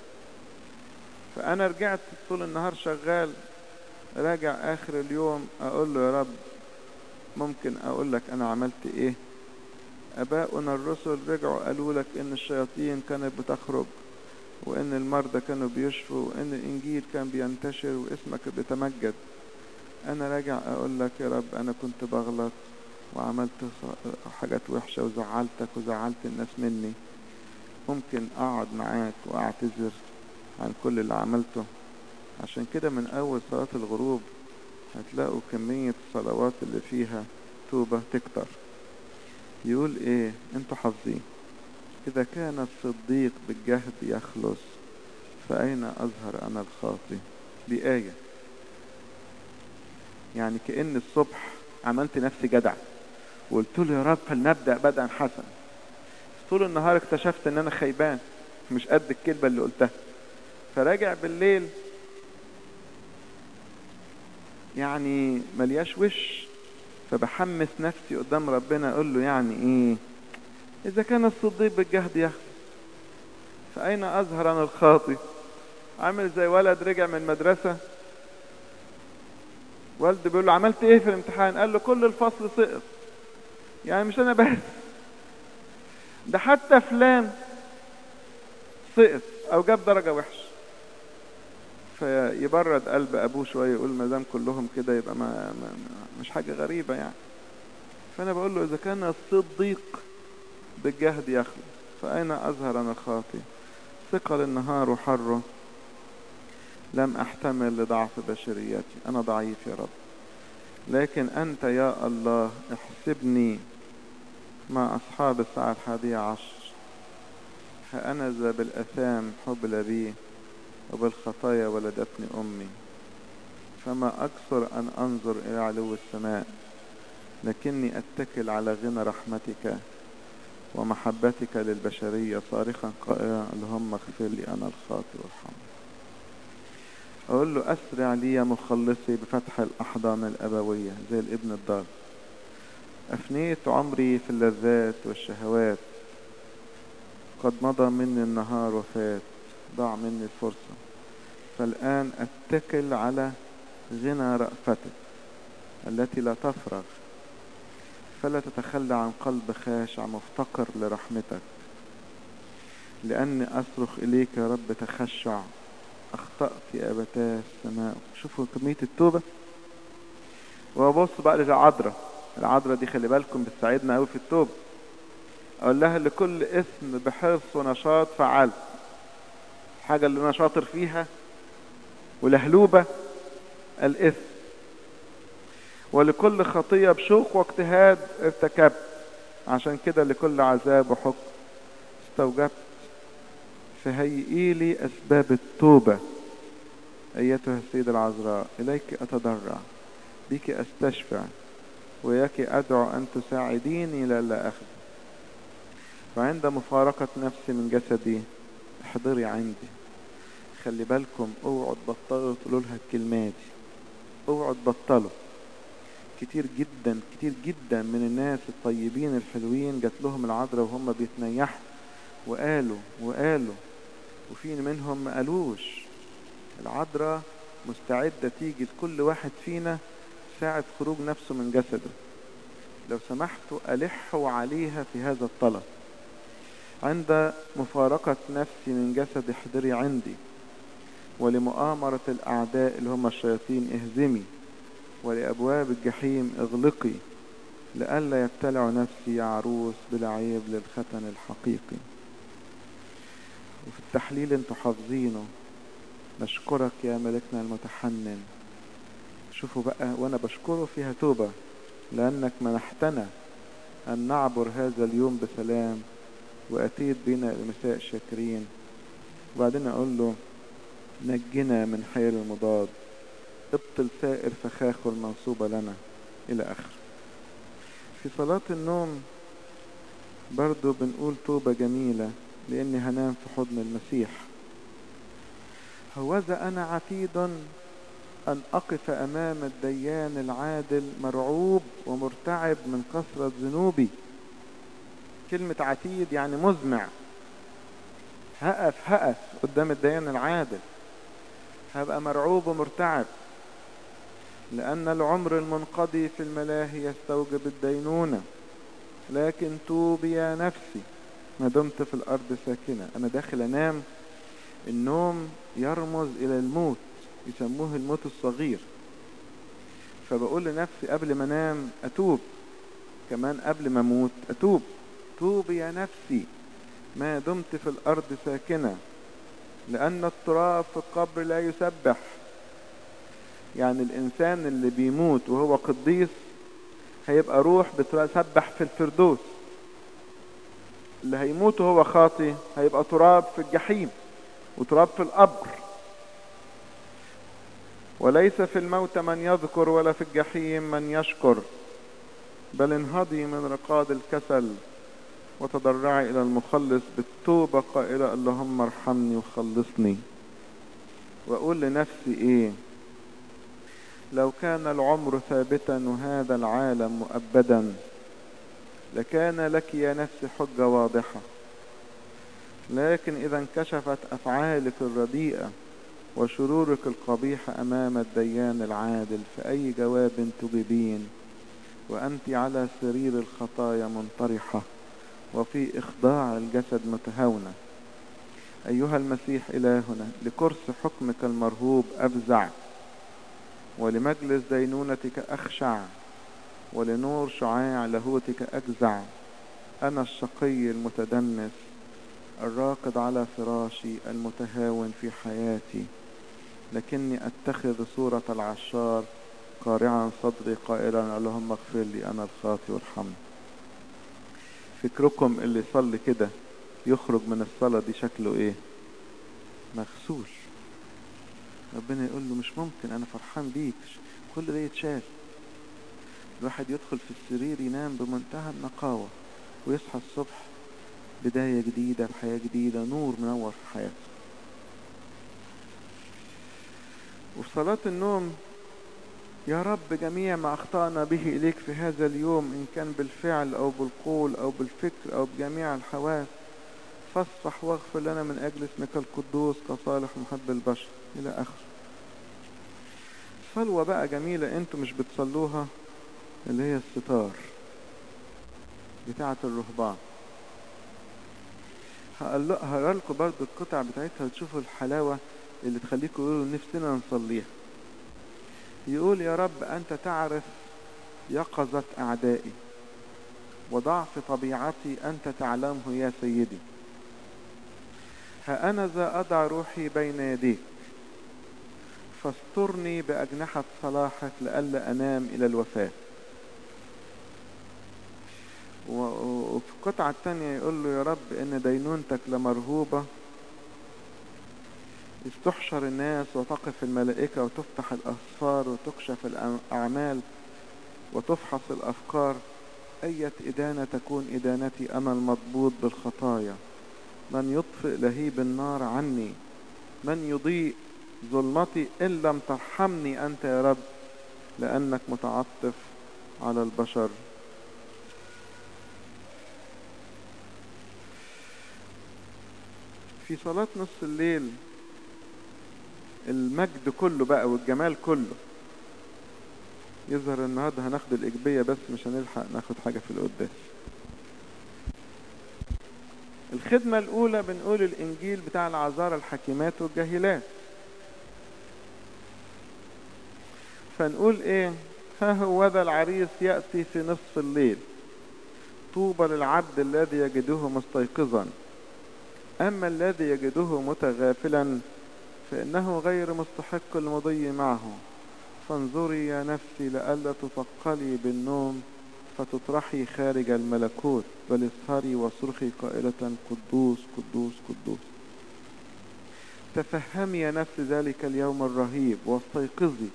فأنا رجعت طول النهار شغال راجع آخر اليوم أقول له يا رب ممكن أقول لك أنا عملت إيه أباؤنا الرسل رجعوا قالوا لك إن الشياطين كانت بتخرج وإن المرضى كانوا بيشفوا وإن الإنجيل كان بينتشر واسمك بيتمجد أنا راجع أقول لك يا رب أنا كنت بغلط وعملت حاجات وحشة وزعلتك وزعلت الناس مني ممكن أقعد معاك وأعتذر عن كل اللي عملته عشان كده من أول صلاة الغروب هتلاقوا كمية الصلوات اللي فيها توبة تكتر يقول ايه انتوا حافظين اذا كان الصديق بالجهد يخلص فاين اظهر انا الخاطي دي آية يعني كأن الصبح عملت نفسي جدع وقلت له يا رب فلنبدأ بدءا حسنا طول النهار اكتشفت ان انا خيبان مش قد الكلمة اللي قلتها فراجع بالليل يعني ملياش وش فبحمس نفسي قدام ربنا اقول له يعني ايه اذا كان الصديق بالجهد يخلص فاين اظهر انا الخاطي عامل زي ولد رجع من مدرسة والده بيقول له عملت ايه في الامتحان قال له كل الفصل سقط يعني مش انا بس ده حتى فلان سقط او جاب درجة وحشة فيبرد قلب ابوه شويه يقول ما دام كلهم كده يبقى ما, ما مش حاجه غريبه يعني فانا بقول له اذا كان الصديق بالجهد يخلص فاين اظهر انا خاطي ثقل النهار وحره لم احتمل لضعف بشريتي انا ضعيف يا رب لكن انت يا الله احسبني مع اصحاب الساعه الحادية عشر فانا ذا بالاثام حبل بي وبالخطايا ولدتني أمي فما أكثر أن أنظر إلى علو السماء لكني أتكل على غنى رحمتك ومحبتك للبشرية صارخا قائلا اللهم اغفر لي أنا الخاطئ وارحمني أقول له أسرع لي يا مخلصي بفتح الأحضان الأبوية زي الابن الضال أفنيت عمري في اللذات والشهوات قد مضى مني النهار وفات ضاع مني الفرصة فالآن أتكل على غنى رأفتك التي لا تفرغ فلا تتخلى عن قلب خاشع مفتقر لرحمتك لأني أصرخ إليك يا رب تخشع أخطأت يا أبتاه السماء شوفوا كمية التوبة وأبص بقى للعذراء العذراء دي خلي بالكم بتساعدنا قوي في التوبة أقول لها لكل اسم بحرص ونشاط فعلت الحاجة اللي أنا شاطر فيها ولهلوبة الإثم ولكل خطية بشوق واجتهاد ارتكبت عشان كده لكل عذاب وحكم استوجبت فهيئي لي أسباب التوبة أيتها السيدة العذراء إليك أتضرع بك أستشفع وياك أدعو أن تساعديني لألا أخذ وعند مفارقة نفسي من جسدي احضري عندي خلي بالكم اوعوا تبطلوا تقولوا لها الكلمات دي اوعوا تبطلوا كتير جدا كتير جدا من الناس الطيبين الحلوين جات لهم العذراء وهم بيتنيحوا وقالوا وقالوا وفي منهم ما قالوش العذراء مستعدة تيجي لكل واحد فينا ساعة خروج نفسه من جسده لو سمحتوا ألحوا عليها في هذا الطلب عند مفارقة نفسي من جسد احضري عندي ولمؤامرة الأعداء اللي هم الشياطين اهزمي ولأبواب الجحيم اغلقي لئلا يبتلع نفسي يا عروس بلا عيب للختن الحقيقي وفي التحليل انتوا حافظينه نشكرك يا ملكنا المتحنن شوفوا بقى وانا بشكره فيها توبة لانك منحتنا ان نعبر هذا اليوم بسلام واتيت بنا المساء شاكرين وبعدين اقول له نجنا من حيل المضاد ابطل سائر فخاخ المنصوبة لنا الى اخر في صلاة النوم برضو بنقول توبة جميلة لأني هنام في حضن المسيح هوذا أنا عتيد أن أقف أمام الديان العادل مرعوب ومرتعب من كثرة ذنوبي كلمة عتيد يعني مزمع هقف هقف قدام الديان العادل هبقى مرعوب ومرتعب لأن العمر المنقضي في الملاهي يستوجب الدينونة لكن توبي يا نفسي ما دمت في الأرض ساكنة أنا داخل أنام النوم يرمز إلى الموت يسموه الموت الصغير فبقول لنفسي قبل ما انام اتوب كمان قبل ما اموت اتوب توب يا نفسي ما دمت في الارض ساكنه لان التراب في القبر لا يسبح يعني الانسان اللي بيموت وهو قديس هيبقى روح بتسبح في الفردوس اللي هيموت وهو خاطي هيبقى تراب في الجحيم وتراب في القبر وليس في الموت من يذكر ولا في الجحيم من يشكر بل انهضي من رقاد الكسل وتضرعي إلى المخلص بالتوبة قائلة اللهم ارحمني وخلصني وأقول لنفسي إيه لو كان العمر ثابتا وهذا العالم مؤبدا لكان لك يا نفسي حجة واضحة لكن إذا انكشفت أفعالك الرديئة وشرورك القبيحة أمام الديان العادل فأي جواب تجيبين وأنت على سرير الخطايا منطرحة وفي إخضاع الجسد متهاونة أيها المسيح إلهنا لكرس حكمك المرهوب أفزع ولمجلس دينونتك أخشع ولنور شعاع لاهوتك أجزع أنا الشقي المتدنس الراقد على فراشي المتهاون في حياتي لكني أتخذ صورة العشار قارعا صدري قائلا اللهم اغفر لي أنا الخاطي وارحمني فكركم اللي يصلي كده يخرج من الصلاة دي شكله ايه مغسول ربنا يقول له مش ممكن انا فرحان بيك كل ده يتشال الواحد يدخل في السرير ينام بمنتهى النقاوة ويصحى الصبح بداية جديدة بحياة جديدة نور منور في حياته وفي صلاة النوم يا رب جميع ما أخطأنا به إليك في هذا اليوم إن كان بالفعل أو بالقول أو بالفكر أو بجميع الحواس فاصفح واغفر لنا من أجل اسمك القدوس كصالح محب البشر إلى آخره صلوة بقى جميلة أنتوا مش بتصلوها اللي هي الستار بتاعة الرهبان هقرا لكم برضو القطع بتاعتها وتشوفوا الحلاوة اللي تخليكم يقولوا نفسنا نصليها يقول يا رب أنت تعرف يقظة أعدائي وضعف طبيعتي أنت تعلمه يا سيدي ها أنا ذا أضع روحي بين يديك فاسترني بأجنحة صلاحك لئلا أنام إلى الوفاة وفي القطعة الثانية يقول له يا رب إن دينونتك لمرهوبة إذ تحشر الناس وتقف الملائكة وتفتح الأسفار وتكشف الأعمال وتفحص الأفكار أية إدانة تكون إدانتي أنا المضبوط بالخطايا من يطفئ لهيب النار عني من يضيء ظلمتي إن لم ترحمني أنت يا رب لأنك متعطف على البشر في صلاة نص الليل المجد كله بقى والجمال كله يظهر النهارده هناخد الإجبية بس مش هنلحق ناخد حاجة في القداس الخدمة الأولى بنقول الإنجيل بتاع العذارى الحكيمات والجاهلات فنقول إيه ها هو ذا العريس يأتي في نصف الليل طوبى للعبد الذي يجده مستيقظا أما الذي يجده متغافلا فإنه غير مستحق المضي معه فانظري يا نفسي لئلا تثقلي بالنوم فتطرحي خارج الملكوت بل اسهري واصرخي قائلة قدوس قدوس قدوس تفهمي يا نفس ذلك اليوم الرهيب واستيقظي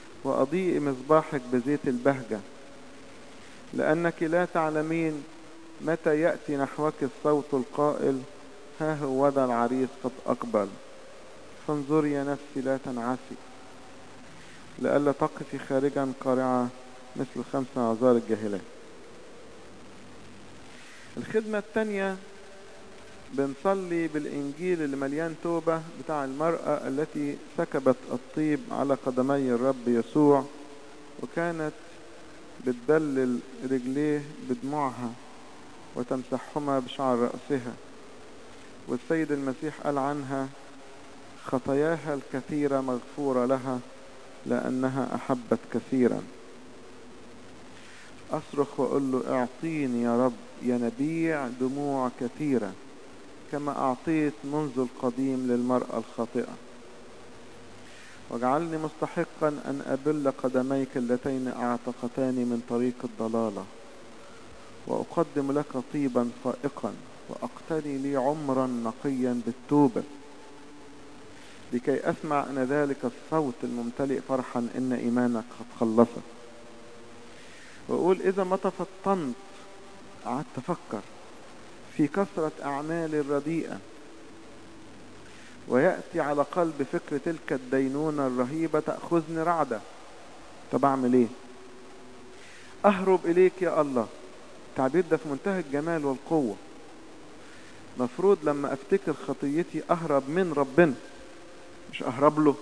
وأضيئي مصباحك بزيت البهجة لأنك لا تعلمين متى يأتي نحوك الصوت القائل ها هو ذا العريس قد أقبل فانظري يا نفسي لا تنعسي لئلا تقفي خارجا قارعة مثل خمس أعذار الجاهلات الخدمة الثانية بنصلي بالإنجيل اللي مليان توبة بتاع المرأة التي سكبت الطيب على قدمي الرب يسوع وكانت بتدلل رجليه بدموعها وتمسحهما بشعر رأسها والسيد المسيح قال عنها خطاياها الكثيرة مغفورة لها لأنها أحبت كثيرا أصرخ وأقول له اعطيني يا رب ينابيع دموع كثيرة كما أعطيت منذ القديم للمرأة الخاطئة واجعلني مستحقا أن أبل قدميك اللتين أعتقتاني من طريق الضلالة وأقدم لك طيبا فائقا وأقتني لي عمرا نقيا بالتوبة لكي أسمع أن ذلك الصوت الممتلئ فرحا إن إيمانك قد خلصك وأقول إذا ما تفطنت قعدت أفكر في كثرة أعمالي الرديئة ويأتي على قلب فكر تلك الدينونة الرهيبة تأخذني رعدة طب أعمل إيه أهرب إليك يا الله التعبير ده في منتهى الجمال والقوة مفروض لما أفتكر خطيتي أهرب من ربنا مش أهرب له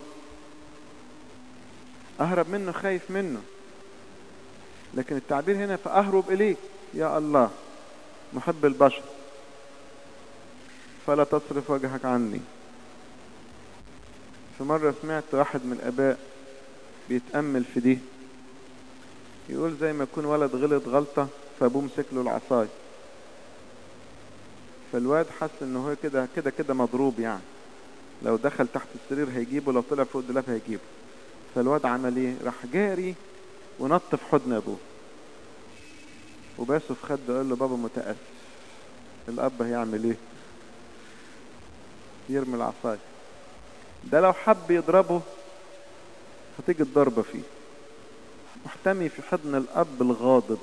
أهرب منه خايف منه لكن التعبير هنا فأهرب إليك يا الله محب البشر فلا تصرف وجهك عني في مرة سمعت واحد من الآباء بيتأمل في دي يقول زي ما يكون ولد غلط غلطة فأبوه مسك له العصاية فالواد حس إن هو كده كده كده مضروب يعني لو دخل تحت السرير هيجيبه لو طلع فوق الدولاب هيجيبه فالواد عمل ايه راح جاري ونط في حضن ابوه وباسه في خده قال له بابا متأسف الاب هيعمل ايه يرمي العصاية ده لو حب يضربه هتيجي الضربة فيه محتمي في حضن الاب الغاضب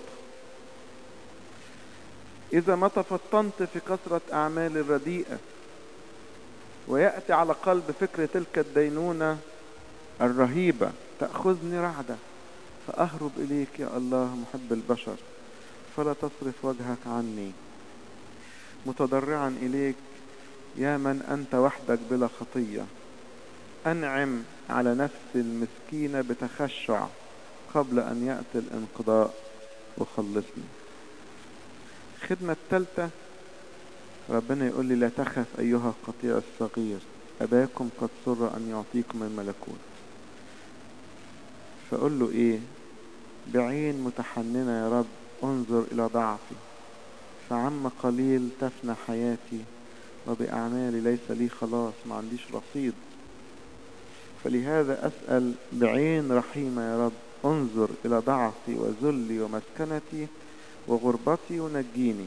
اذا ما تفطنت في كثرة اعمال الرديئة ويأتي على قلب فكر تلك الدينونة الرهيبة تأخذني رعدة فأهرب إليك يا الله محب البشر فلا تصرف وجهك عني متضرعا إليك يا من أنت وحدك بلا خطية أنعم على نفس المسكينة بتخشع قبل أن يأتي الانقضاء وخلصني الخدمة الثالثة ربنا يقول لي لا تخف أيها القطيع الصغير أباكم قد سر أن يعطيكم الملكوت فأقول له إيه بعين متحننة يا رب انظر إلى ضعفي فعم قليل تفنى حياتي وبأعمالي ليس لي خلاص ما عنديش رصيد فلهذا أسأل بعين رحيمة يا رب انظر إلى ضعفي وذلي ومسكنتي وغربتي ونجيني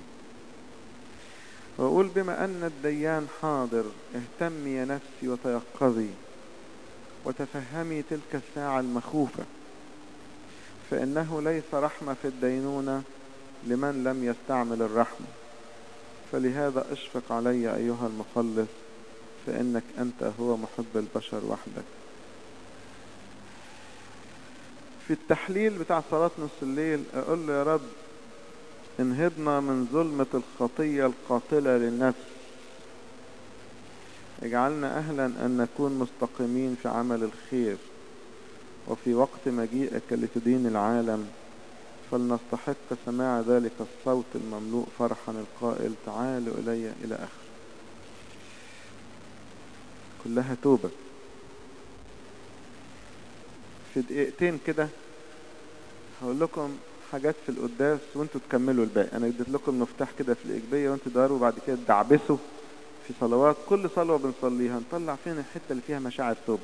وأقول بما أن الديان حاضر اهتمي يا نفسي وتيقظي وتفهمي تلك الساعة المخوفة فإنه ليس رحمة في الدينونة لمن لم يستعمل الرحمة فلهذا اشفق علي أيها المخلص فإنك أنت هو محب البشر وحدك في التحليل بتاع صلاة نص الليل أقول له يا رب انهضنا من ظلمة الخطية القاتلة للنفس اجعلنا أهلا أن نكون مستقيمين في عمل الخير وفي وقت مجيئك لتدين العالم فلنستحق سماع ذلك الصوت المملوء فرحا القائل تعالوا إلي إلى آخر كلها توبة في دقيقتين كده هقول لكم حاجات في القداس وانتوا تكملوا الباقي انا اديت لكم مفتاح كده في الايجابيه وانتوا داروا بعد كده تدعبسوا في صلوات كل صلوه بنصليها نطلع فين الحته اللي فيها مشاعر توبه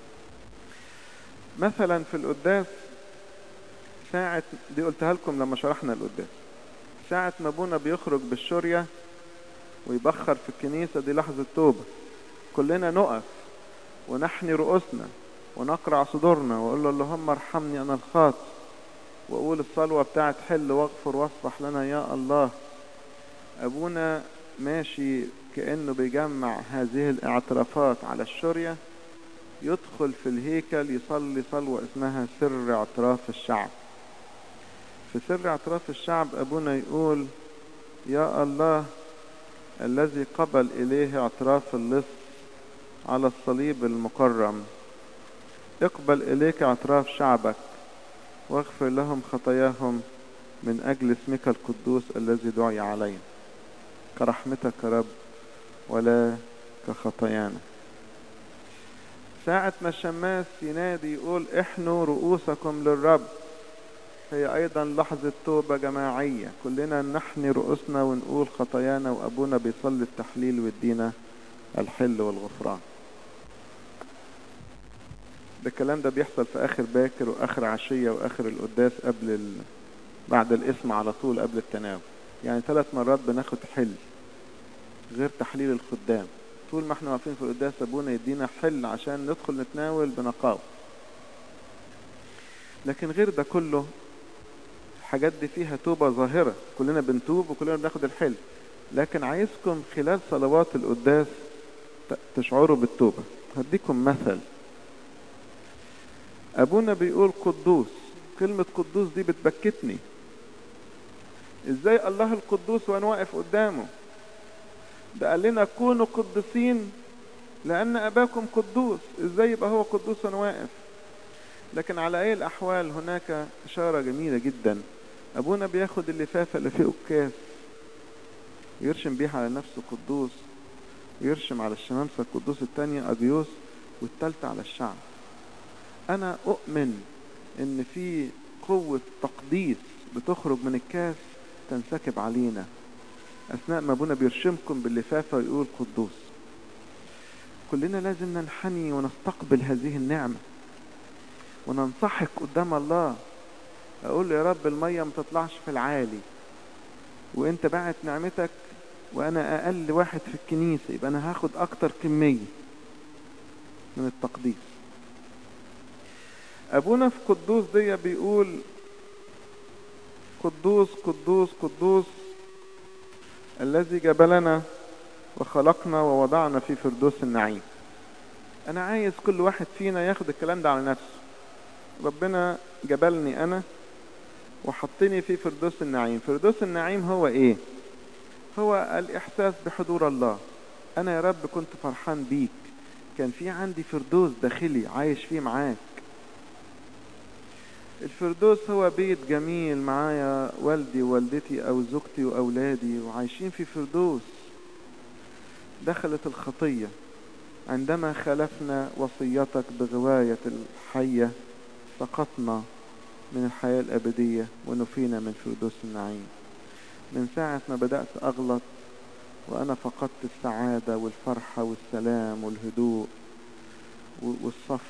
مثلا في القداس ساعة دي قلتها لكم لما شرحنا القداس ساعة ما ابونا بيخرج بالشورية ويبخر في الكنيسة دي لحظة توبة كلنا نقف ونحني رؤوسنا ونقرع صدورنا وأقول له اللهم ارحمني أنا الخاطئ وأقول الصلوة بتاعت حل واغفر واصفح لنا يا الله أبونا ماشي كأنه بيجمع هذه الاعترافات على الشرية يدخل في الهيكل يصلي صلوة اسمها سر اعتراف الشعب في سر اعتراف الشعب أبونا يقول يا الله الذي قبل إليه اعتراف اللص على الصليب المكرم اقبل إليك اعتراف شعبك واغفر لهم خطاياهم من أجل اسمك القدوس الذي دعي علينا كرحمتك يا رب ولا كخطايانا ساعة ما الشماس ينادي يقول احنوا رؤوسكم للرب هي أيضا لحظة توبة جماعية كلنا نحني رؤوسنا ونقول خطايانا وأبونا بيصلي التحليل ويدينا الحل والغفران ده الكلام ده بيحصل في آخر باكر وآخر عشية وآخر القداس قبل ال... بعد الاسم على طول قبل التناول يعني ثلاث مرات بناخد حل غير تحليل الخدام طول ما احنا واقفين في القداس ابونا يدينا حل عشان ندخل نتناول بنقاوة لكن غير ده كله الحاجات دي فيها توبة ظاهرة كلنا بنتوب وكلنا بناخد الحل لكن عايزكم خلال صلوات القداس تشعروا بالتوبة هديكم مثل ابونا بيقول قدوس كلمة قدوس دي بتبكتني ازاي الله القدوس وانا واقف قدامه ده قال لنا كونوا قدسين لان اباكم قدوس ازاي يبقى هو قدوس وانا واقف لكن على اي الاحوال هناك اشارة جميلة جدا ابونا بياخد اللفافة اللي فيه الكاس يرشم بيها على نفسه قدوس ويرشم على الشمامسة القدوس التانية أبيوس والتالتة على الشعب أنا أؤمن إن في قوة تقديس بتخرج من الكاس تنسكب علينا أثناء ما أبونا بيرشمكم باللفافة ويقول قدوس كلنا لازم ننحني ونستقبل هذه النعمة وننصحك قدام الله أقول له يا رب المية ما تطلعش في العالي وانت باعت نعمتك وانا اقل واحد في الكنيسة يبقى انا هاخد اكتر كمية من التقديس ابونا في قدوس دي بيقول قدوس قدوس قدوس الذي جبلنا وخلقنا ووضعنا في فردوس النعيم انا عايز كل واحد فينا ياخد الكلام ده على نفسه ربنا جبلني انا وحطني في فردوس النعيم فردوس النعيم هو ايه هو الاحساس بحضور الله انا يا رب كنت فرحان بيك كان في عندي فردوس داخلي عايش فيه معاك الفردوس هو بيت جميل معايا والدي ووالدتي او زوجتي واولادي وعايشين في فردوس دخلت الخطية عندما خلفنا وصيتك بغواية الحية سقطنا من الحياة الأبدية ونفينا من فردوس النعيم من ساعة ما بدأت أغلط وأنا فقدت السعادة والفرحة والسلام والهدوء والصف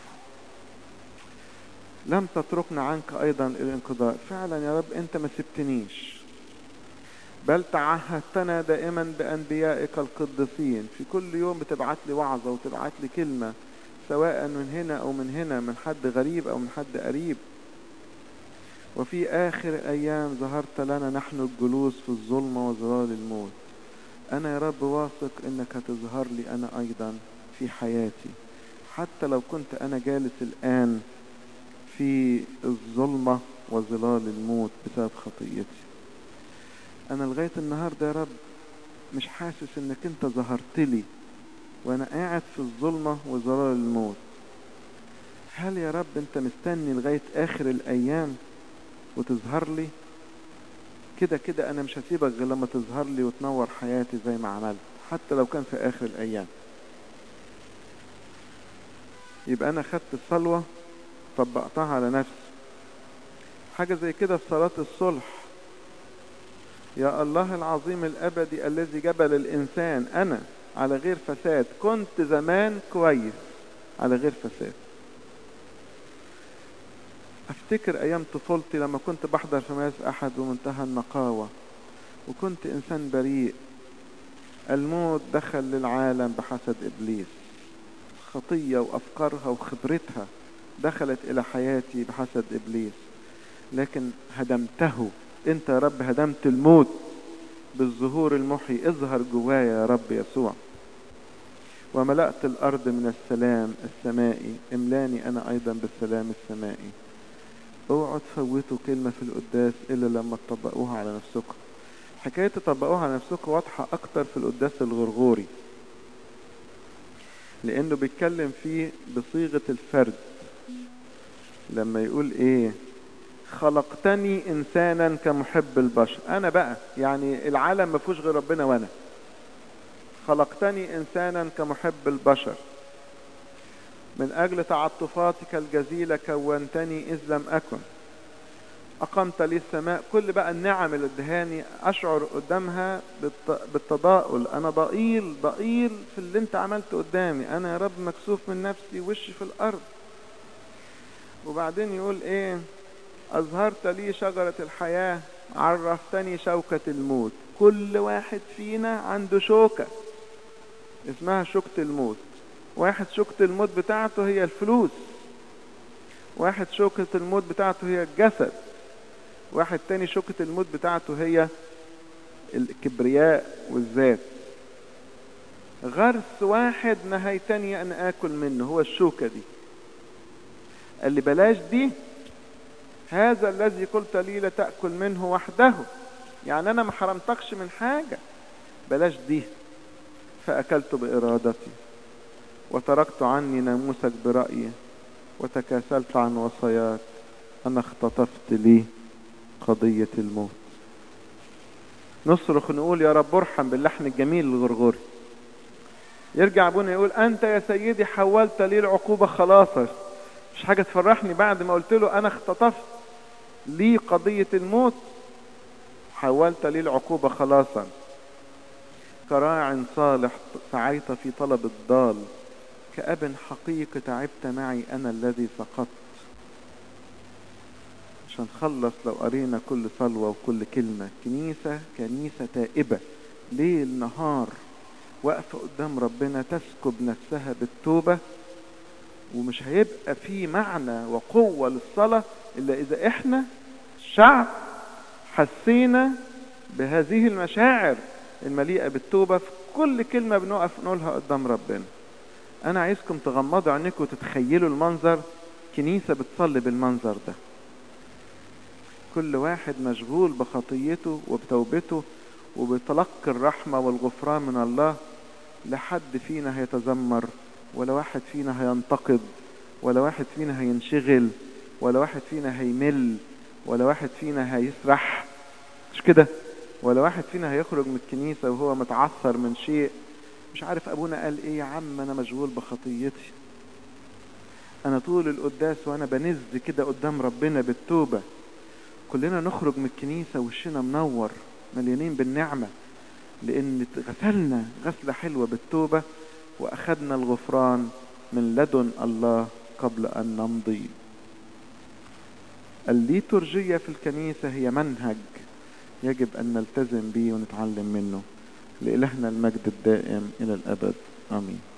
لم تتركنا عنك أيضا الانقضاء فعلا يا رب أنت ما سبتنيش بل تعهدتنا دائما بأنبيائك القديسين في كل يوم بتبعت لي وعظة وتبعت لي كلمة سواء من هنا أو من هنا من حد غريب أو من حد قريب وفي آخر أيام ظهرت لنا نحن الجلوس في الظلمة وظلال الموت أنا يا رب واثق إنك هتظهر لي أنا أيضا في حياتي حتى لو كنت أنا جالس الآن في الظلمة وظلال الموت بسبب خطيتي أنا لغاية النهاردة يا رب مش حاسس إنك أنت ظهرت لي وأنا قاعد في الظلمة وظلال الموت هل يا رب أنت مستني لغاية آخر الأيام وتظهر لي كده كده انا مش هسيبك غير لما تظهر لي وتنور حياتي زي ما عملت حتى لو كان في اخر الايام يبقى انا خدت الصلوة طبقتها على نفسي حاجة زي كده في صلاة الصلح يا الله العظيم الابدي الذي جبل الانسان انا على غير فساد كنت زمان كويس على غير فساد افتكر ايام طفولتي لما كنت بحضر في مجلس احد بمنتهى النقاوة وكنت انسان بريء الموت دخل للعالم بحسد ابليس خطية وافكارها وخبرتها دخلت الى حياتي بحسد ابليس لكن هدمته انت يا رب هدمت الموت بالظهور المحي اظهر جوايا يا رب يسوع وملأت الأرض من السلام السمائي املاني أنا أيضا بالسلام السمائي اوعوا تفوتوا كلمة في القداس إلا لما تطبقوها على نفسكم حكاية تطبقوها على نفسكم واضحة أكتر في القداس الغرغوري لأنه بيتكلم فيه بصيغة الفرد لما يقول إيه خلقتني إنسانا كمحب البشر أنا بقى يعني العالم ما فيهوش غير ربنا وأنا خلقتني إنسانا كمحب البشر من أجل تعاطفاتك الجزيلة كونتني إذ لم أكن أقمت لي السماء كل بقى النعم اللي ادهاني أشعر قدامها بالتضاؤل أنا ضئيل ضئيل في اللي أنت عملته قدامي أنا يا رب مكسوف من نفسي وشي في الأرض وبعدين يقول إيه أظهرت لي شجرة الحياة عرفتني شوكة الموت كل واحد فينا عنده شوكة اسمها شوكة الموت واحد شوكة الموت بتاعته هي الفلوس واحد شوكة الموت بتاعته هي الجسد واحد تاني شوكة الموت بتاعته هي الكبرياء والذات غرس واحد نهيتني أن آكل منه هو الشوكة دي قال لي بلاش دي هذا الذي قلت لي لا تأكل منه وحده يعني أنا ما حرمتكش من حاجة بلاش دي فأكلت بإرادتي وتركت عني ناموسك برأيي وتكاسلت عن وصاياك أنا اختطفت لي قضية الموت نصرخ نقول يا رب ارحم باللحن الجميل الغرغوري يرجع ابونا يقول انت يا سيدي حولت لي العقوبة خلاصا مش حاجة تفرحني بعد ما قلت له انا اختطفت لي قضية الموت حولت لي العقوبة خلاصا كراع صالح سعيت في طلب الضال كأب حقيقي تعبت معي أنا الذي سقطت عشان نخلص لو قرينا كل صلوة وكل كلمة كنيسة كنيسة تائبة ليل نهار واقفة قدام ربنا تسكب نفسها بالتوبة ومش هيبقى في معنى وقوة للصلاة إلا إذا إحنا شعب حسينا بهذه المشاعر المليئة بالتوبة في كل كلمة بنقف نقولها قدام ربنا أنا عايزكم تغمضوا عينيكم وتتخيلوا المنظر كنيسة بتصلي بالمنظر ده كل واحد مشغول بخطيته وبتوبته وبتلقي الرحمة والغفران من الله لحد فينا هيتذمر ولا واحد فينا هينتقد ولا واحد فينا هينشغل ولا واحد فينا هيمل ولا واحد فينا هيسرح مش كده ولا واحد فينا هيخرج من الكنيسة وهو متعثر من شيء مش عارف ابونا قال ايه يا عم انا مشغول بخطيتي انا طول القداس وانا بنز كده قدام ربنا بالتوبة كلنا نخرج من الكنيسة وشنا منور مليانين بالنعمة لان غسلنا غسلة حلوة بالتوبة واخدنا الغفران من لدن الله قبل ان نمضي الليتورجية في الكنيسة هي منهج يجب ان نلتزم به ونتعلم منه لإلهنا المجد الدائم إلى الأبد آمين